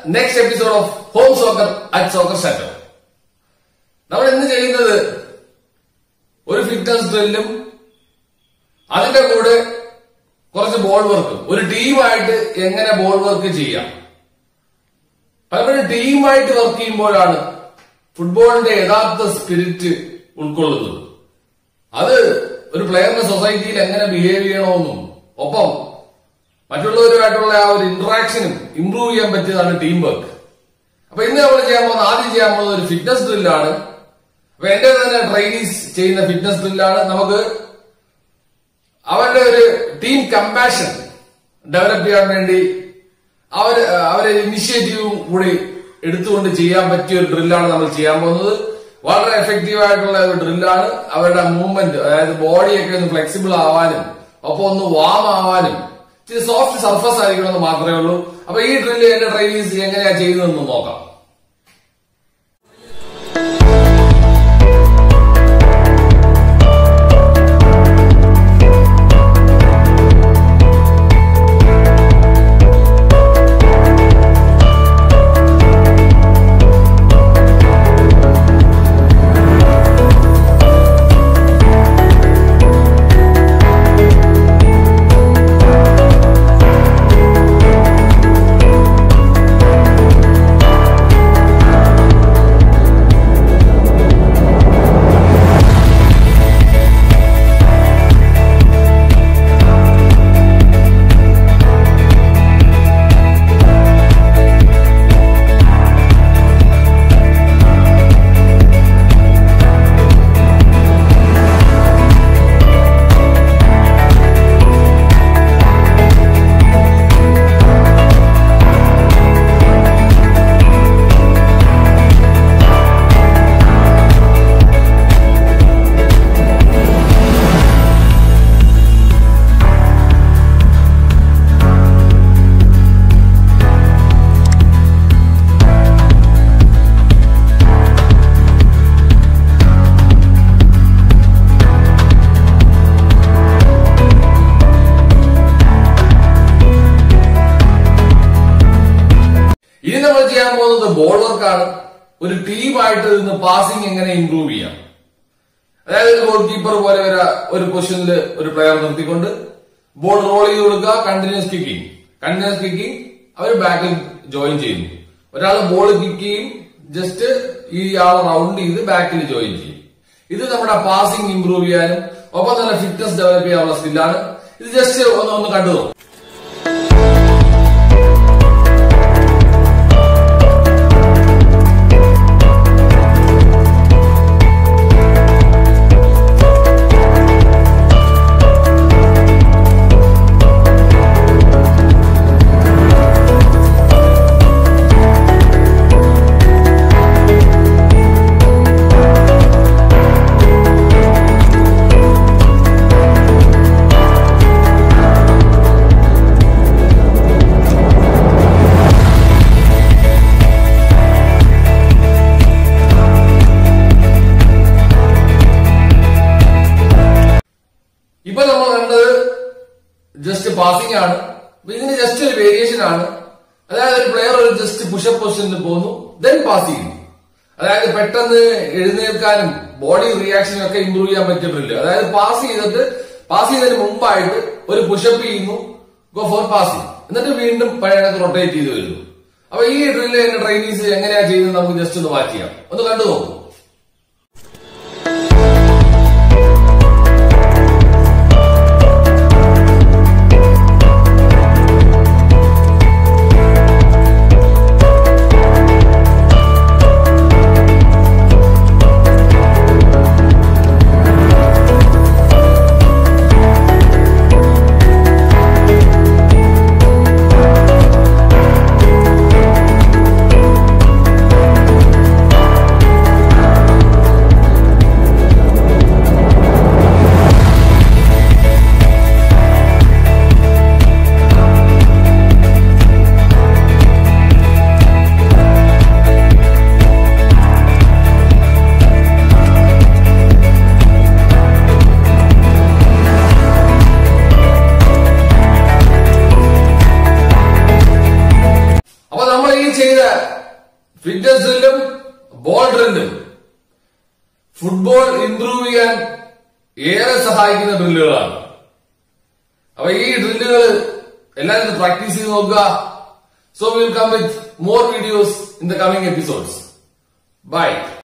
next episode of home soccer at soccer setter നമ്മൾ ഇന്ന് ചെയ്യുന്നത് ഒരു ഫിറ്റ്നസ് ഡ്രില്ലും അതിന്റെ കൂടെ കുറച്ച് ബോൾ വർക്കും ഒരു ടീമായിട്ട് എങ്ങനെ ബോൾ വർക്ക് ചെയ്യാം പലപ്പോഴും ടീമായിട്ട് വർക്ക് ചെയ്യുമ്പോഴാണ് ഫുട്ബോളിന്റെ യഥാർത്ഥ സ്പിരിറ്റ് ഉൾക്കൊള്ളുന്നത് അത് ഒരു പ്ലെയറിന്റെ സൊസൈറ്റിയിൽ എങ്ങനെ ബിഹേവ് ചെയ്യണമെന്നും ഒപ്പം മറ്റുള്ളവരുമായിട്ടുള്ള ആ ഒരു ഇന്ററാക്ഷനും ഇംപ്രൂവ് ചെയ്യാൻ പറ്റിയതാണ് ടീം വർക്ക് അപ്പൊ ഇന്ന് നമ്മൾ ചെയ്യാൻ പോകുന്ന ആദ്യം ചെയ്യാൻ പോകുന്നത് ഒരു ഫിറ്റ്നസ് ഡ്രില്ലാണ് അപ്പൊ എന്റെ തന്നെ ട്രെയിനീസ് ചെയ്യുന്ന ഫിറ്റ്നസ് ഡ്രില്ലാണ് നമുക്ക് അവരുടെ ഒരു ടീം കമ്പാഷൻ ഡെവലപ്പ് ചെയ്യാൻ വേണ്ടി അവര് അവരെ ഇനിഷ്യേറ്റീവും കൂടി എടുത്തുകൊണ്ട് ചെയ്യാൻ പറ്റിയ ഒരു ഡ്രില്ലാണ് നമ്മൾ ചെയ്യാൻ പോകുന്നത് വളരെ എഫക്റ്റീവ് ആയിട്ടുള്ള ഒരു ഡ്രില്ലാണ് അവരുടെ മൂവ്മെന്റ് അതായത് ബോഡിയൊക്കെ ഒന്ന് ഫ്ലെക്സിബിൾ ആവാനും ഒപ്പം ഒന്ന് വാം ആവാനും ഇച്ചിരി സോഫ്റ്റ് സർഫസ് ആയിരിക്കണമെന്ന് മാത്രമേ ഉള്ളൂ അപ്പൊ ഈ ഡ്രില്ല് എന്റെ ട്രെയിനീസ് എങ്ങനെയാ ചെയ്യുന്നതെന്ന് നോക്കാം ഇനി നമ്മൾ ചെയ്യാൻ പോകുന്നത് ബോൾ വർക്കാണ് ഒരു ടീമായിട്ട് നിന്ന് പാസിംഗ് എങ്ങനെ ഇംപ്രൂവ് ചെയ്യാം അതായത് ഒരു ഗോൾ കീപ്പർ പോലെ വരെ ഒരു പൊസിഷനിൽ ഒരു പ്ലെയർ നിർത്തിക്കൊണ്ട് ബോൾ റോൾ ചെയ്ത് കൊടുക്കുക കണ്ടിന്യൂസ് കിക്കിംഗ് കണ്ടിന്യൂസ് കിക്കിംഗ് അവർ ബാക്കിൽ ജോയിൻ ചെയ്യുന്നു ഒരാൾ ബോൾ കിക്ക് ചെയ്യും ജസ്റ്റ് ഈ ആളെ റൗണ്ട് ചെയ്ത് ബാക്കിൽ ജോയിൻ ചെയ്യും ഇത് നമ്മുടെ പാസിംഗ് ഇംപ്രൂവ് ചെയ്യാനും ഒപ്പം തന്നെ ഫിറ്റ്നസ് ഡെവലപ്പ് ചെയ്യാനുള്ള സ്കില്ലാണ് ഇത് ജസ്റ്റ് ഒന്ന് ഒന്ന് കണ്ടു നോക്കും ഇപ്പൊ നമ്മൾ കണ്ടത് ജസ്റ്റ് പാസിംഗ് ആണ് അപ്പൊ ഇതിന് ജസ്റ്റ് ഒരു വേരിയേഷൻ ആണ് അതായത് ഒരു പ്ലെയർ ഒരു ജസ്റ്റ് പുഷപ്പ് പൊസിഷനിൽ പോകുന്നു ദെൻ പാസ് ചെയ്യുന്നു അതായത് പെട്ടെന്ന് എഴുന്നേൽക്കാനും ബോഡി റിയാക്ഷനും ഒക്കെ ഇമ്പ്രൂവ് ചെയ്യാൻ പറ്റിയിട്ടില്ല അതായത് പാസ് ചെയ്തിട്ട് പാസ് ചെയ്തതിന് മുമ്പായിട്ട് ഒരു പുഷപ്പ് ചെയ്യുന്നു ഗോ ഫോർ പാസിംഗ് എന്നിട്ട് വീണ്ടും പഴയ റൊട്ടേറ്റ് ചെയ്ത് വരുന്നു അപ്പൊ ഈ ഡ്രില്ല് ട്രെയിനീസ് എങ്ങനെയാ ചെയ്യുന്നത് നമുക്ക് ജസ്റ്റ് ഒന്ന് വാച്ച് ചെയ്യാം ഒന്ന് കണ്ടു നോക്കൂ ചെയ്ത ഫിറ്റ്നസ് ഡ്രില്ലും ബോൾ ഡ്രില്ലും ഫുട്ബോൾ ഇംപ്രൂവ് ചെയ്യാൻ ഏറെ സഹായിക്കുന്ന ഡ്രില്ലുകളാണ് അപ്പൊ ഈ ഡ്രില്ലുകൾ എല്ലാവരും പ്രാക്ടീസ് ചെയ്ത് നോക്കുക so will come with more videos in the coming episodes by